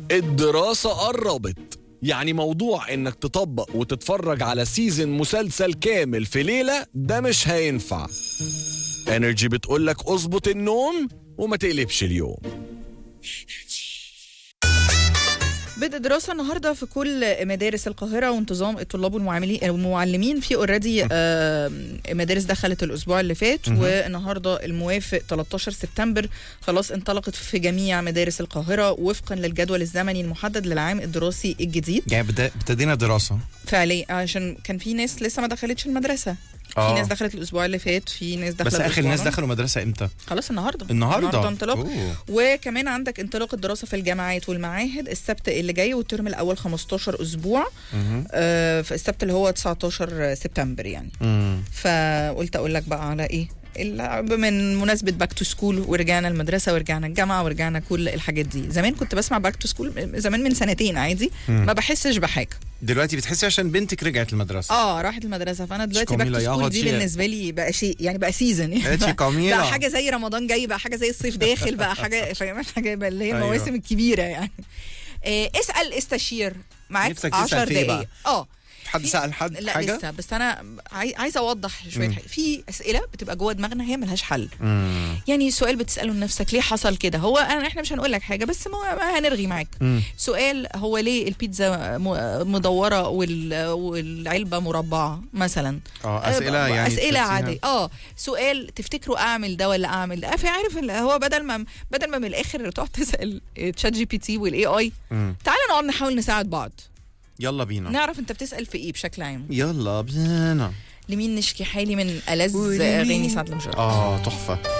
الدراسة قربت يعني موضوع انك تطبق وتتفرج على سيزن مسلسل كامل في ليلة ده مش هينفع انرجي بتقولك اظبط النوم وما تقلبش اليوم بدء دراسة النهاردة في كل مدارس القاهرة وانتظام الطلاب والمعاملين المعلمين في اوريدي مدارس دخلت الأسبوع اللي فات والنهاردة الموافق 13 سبتمبر خلاص انطلقت في جميع مدارس القاهرة وفقا للجدول الزمني المحدد للعام الدراسي الجديد يعني بدا- ابتدينا دراسه فعليا عشان كان في ناس لسه ما دخلتش المدرسة في آه. ناس دخلت الأسبوع اللي فات في ناس دخلت بس اخر الأسبوع ناس ده. دخلوا مدرسه امتى خلاص النهارده النهارده النهارده انطلاق أوه. وكمان عندك انطلاق الدراسه في الجامعات والمعاهد السبت اللي جاي والترم الاول 15 اسبوع مهم. آه في السبت اللي هو 19 سبتمبر يعني مم. فقلت اقول لك بقى على ايه ال- من مناسبة باك تو سكول ورجعنا المدرسة ورجعنا الجامعة ورجعنا كل الحاجات دي زمان كنت بسمع باك تو سكول زمان من سنتين عادي ما بحسش بحاجة دلوقتي بتحسي عشان بنتك رجعت المدرسه اه راحت المدرسة فانا دلوقتي باك تو كاميلا سكول دي ياغوتشي. بالنسبة لي بقى شيء يعني بقى سيزون اتشي كاميلا. بقى حاجة زي رمضان جاي بقى حاجة زي الصيف داخل بقى حاجة فاهم حاجة بقى اللي هي أيوة. المواسم الكبيرة يعني آه اسأل استشير معاك نفسك تسأل 10 في إيه بقى؟ دقايق اه حد في- سال حد لا حاجه لسه بس انا عاي... عايزه اوضح شويه مم. حاجة. في اسئله بتبقى جوه دماغنا هي ملهاش حل مم. يعني سؤال بتساله لنفسك ليه حصل كده هو أنا احنا مش هنقول لك حاجه بس ما ما هنرغي معاك مم. سؤال هو ليه البيتزا م- مدوره وال... والعلبه مربعه مثلا اه اسئله يعني اسئله تحسيها- عاديه اه سؤال تفتكروا اعمل ده ولا اعمل ده فعارف اللي هو بدل ما بدل ما من الاخر تقعد تسال تشات جي بي تي والاي اي مم. تعالى نقعد نحاول نساعد بعض يلا بينا نعرف انت بتسال في ايه بشكل عام يلا بينا لمين نشكي حالي من ألذ قولي أغاني لي. سعد المجرد اه تحفه